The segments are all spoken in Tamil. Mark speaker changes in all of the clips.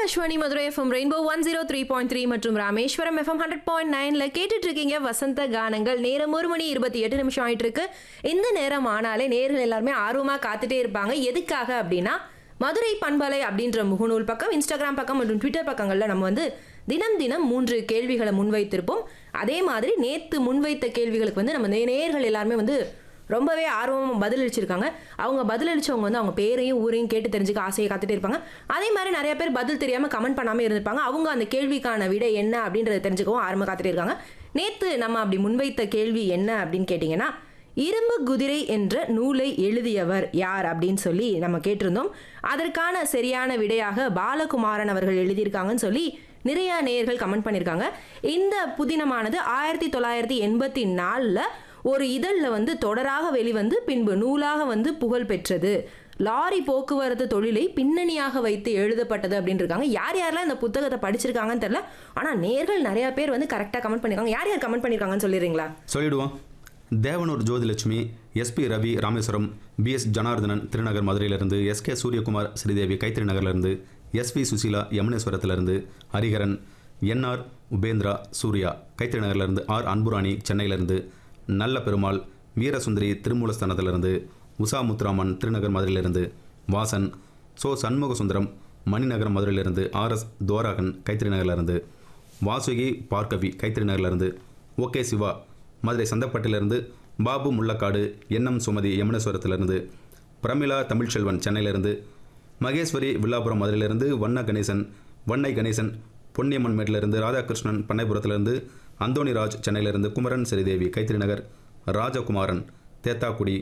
Speaker 1: Akashvani Madurai F M rainbow one zero three point three மற்றும் ராமேஸ்வரம் எஃப்எம் ஹண்ட்ரட் பாயிண்ட் நைன்ல கேட்டுட்டு இருக்கீங்க வசந்த கானங்கள் நேரம் ஒரு மணி இருபத்தி எட்டு நிமிஷம் ஆயிட்டு இருக்கு இந்த நேரம் ஆனாலே நேர்கள் எல்லாருமே ஆர்வமா காத்துட்டே இருப்பாங்க எதுக்காக அப்படின்னா மதுரை பண்பலை அப்படின்ற முகநூல் பக்கம் இன்ஸ்டாகிராம் பக்கம் மற்றும் ட்விட்டர் பக்கங்கள்ல நம்ம வந்து தினம் தினம் மூன்று கேள்விகளை முன்வைத்திருப்போம் அதே மாதிரி நேத்து முன்வைத்த கேள்விகளுக்கு வந்து நம்ம நே- நேயர்கள் எல்லாருமே வந்து ரொம்பவே ஆர்வமாக பதிலளிச்சிருக்காங்க அவங்க பதிலளிச்சவங்க வந்து அவங்க பேரையும் ஊரையும் கேட்டு தெரிஞ்சுக்க ஆசையை காத்துட்டே இருப்பாங்க அதே மாதிரி நிறைய பேர் பதில் தெரியாம கமெண்ட் பண்ணாம இருந்திருப்பாங்க அவங்க அந்த கேள்விக்கான விடை என்ன அப்படின்றத தெரிஞ்சுக்கவும் ஆர்வமாக காத்துட்டே இருக்காங்க நேத்து நம்ம அப்படி முன்வைத்த கேள்வி என்ன அப்படின்னு கேட்டிங்கன்னா இரும்பு குதிரை என்ற நூலை எழுதியவர் யார் அப்படின்னு சொல்லி நம்ம கேட்டிருந்தோம் அதற்கான சரியான விடையாக பாலகுமாரன் அவர்கள் எழுதியிருக்காங்கன்னு சொல்லி நிறைய நேயர்கள் கமெண்ட் பண்ணியிருக்காங்க இந்த புதினமானது ஆயிரத்தி தொள்ளாயிரத்தி எண்பத்தி நாலில் ஒரு இதழில் வந்து தொடராக வெளிவந்து பின்பு நூலாக வந்து புகழ் பெற்றது லாரி போக்குவரத்து தொழிலை பின்னணியாக வைத்து எழுதப்பட்டது அப்படின்னு இருக்காங்க யார் யாரெல்லாம் இந்த புத்தகத்தை படிச்சிருக்காங்கன்னு தெரியல ஆனால் நேர்கள் நிறைய பேர் வந்து கரெக்டாக கமெண்ட் பண்ணியிருக்காங்க யார் யார் கமெண்ட் பண்ணியிருக்காங்கன்னு சொல்லிடுறீங்களா
Speaker 2: சொல்லிடுவோம் தேவனூர் ஜோதிலட்சுமி எஸ்பி ரவி ராமேஸ்வரம் பிஎஸ் ஜனார்தனன் திருநகர் மதுரையிலிருந்து எஸ்கே சூரியகுமார் ஸ்ரீதேவி கைத்தறி நகர்லேருந்து எஸ்வி சுசீலா யமுனேஸ்வரத்திலிருந்து ஹரிஹரன் என்ஆர் உபேந்திரா சூர்யா கைத்தறி நகர்லேருந்து ஆர் அன்புராணி சென்னையிலிருந்து நல்ல பெருமாள் வீரசுந்தரி திருமூலஸ்தானத்திலிருந்து உஷா முத்துராமன் திருநகர் மதுரையிலிருந்து வாசன் சோ சண்முக சுந்தரம் மணிநகரம் மதுரையிலிருந்து ஆர்எஸ் துவாராகன் கைத்தறி நகர்லேருந்து வாசுகி பார்க்கவி கைத்தறி நகர்லேருந்து ஓகே சிவா மதுரை சந்தப்பட்டிலிருந்து பாபு முள்ளக்காடு என்எம் சுமதி யமுனேஸ்வரத்திலிருந்து பிரமிளா தமிழ்ச்செல்வன் சென்னையிலிருந்து மகேஸ்வரி வில்லாபுரம் மதுரையிலிருந்து வண்ண கணேசன் வண்ணை கணேசன் பொன்னியம்மன் மேட்டிலிருந்து ராதாகிருஷ்ணன் பண்ணைபுரத்திலிருந்து அந்தோணிராஜ் சென்னையிலிருந்து குமரன் ஸ்ரீதேவி கைத்திரி நகர் ராஜகுமாரன் தேத்தாக்குடி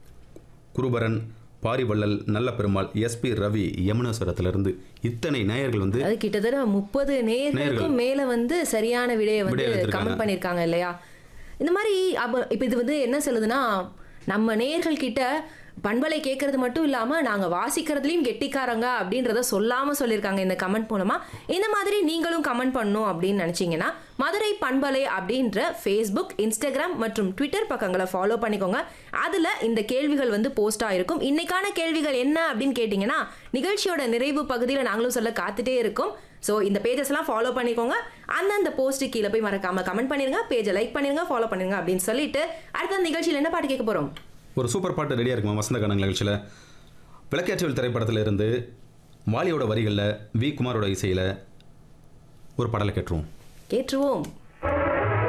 Speaker 2: குருபரன் பாரிவள்ளல் நல்ல பெருமாள் எஸ்பி ரவி யமுனேஸ்வரத்திலிருந்து இத்தனை நேயர்கள் வந்து
Speaker 1: அது கிட்டத்தட்ட முப்பது நேர்களுக்கும் மேல வந்து சரியான விடையை வந்து
Speaker 2: விடையை எடுத்திருக்காங்க.
Speaker 1: கமெண்ட் பண்ணியிருக்காங்க இல்லையா இந்த மாதிரி அப்ப இப்போ இது வந்து என்ன சொல்லுதுன்னா நம்ம நேர்கள் கிட்ட பண்பலை கேட்கறது மட்டும் இல்லாம நாங்க வாசிக்கிறதுலயும் கெட்டிக்காரங்க அப்படின்றத சொல்லாம சொல்லியிருக்காங்க இந்த கமெண்ட் மூலமா இந்த மாதிரி நீங்களும் கமெண்ட் பண்ணணும் அப்படின்னு நினைச்சீங்கன்னா மதுரை பண்பலை அப்படின்ற ஃபேஸ்புக் இன்ஸ்டாகிராம் மற்றும் ட்விட்டர் பக்கங்களை ஃபாலோ பண்ணிக்கோங்க அதுல இந்த கேள்விகள் வந்து போஸ்ட் ஆயிருக்கும் இன்னைக்கான கேள்விகள் என்ன அப்படின்னு கேட்டிங்கன்னா நிகழ்ச்சியோட நிறைவு பகுதியில் நாங்களும் சொல்ல காத்துட்டே இருக்கோம் ஸோ இந்த பேஜஸ் எல்லாம் ஃபாலோ பண்ணிக்கோங்க அந்தந்த போஸ்ட் கீழே போய் மறக்காம கமெண்ட் பண்ணிருங்க பேஜை லைக் பண்ணிருங்க ஃபாலோ பண்ணிருங்க அப்படின்னு சொல்லிட்டு அடுத்த நிகழ்ச்சியில் என்ன பாட்டு கேட்க போறோம்
Speaker 2: ஒரு சூப்பர் பாட்டு ரெடியாக இருக்குமா வசந்த கணக்கு நிகழ்ச்சியில் விளக்கேற்றல் திரைப்படத்தில் இருந்து வாலியோட வரிகளில் வி குமாரோட இசையில் ஒரு பாடலை கேட்டுருவோம்
Speaker 1: கேட்டுருவோம்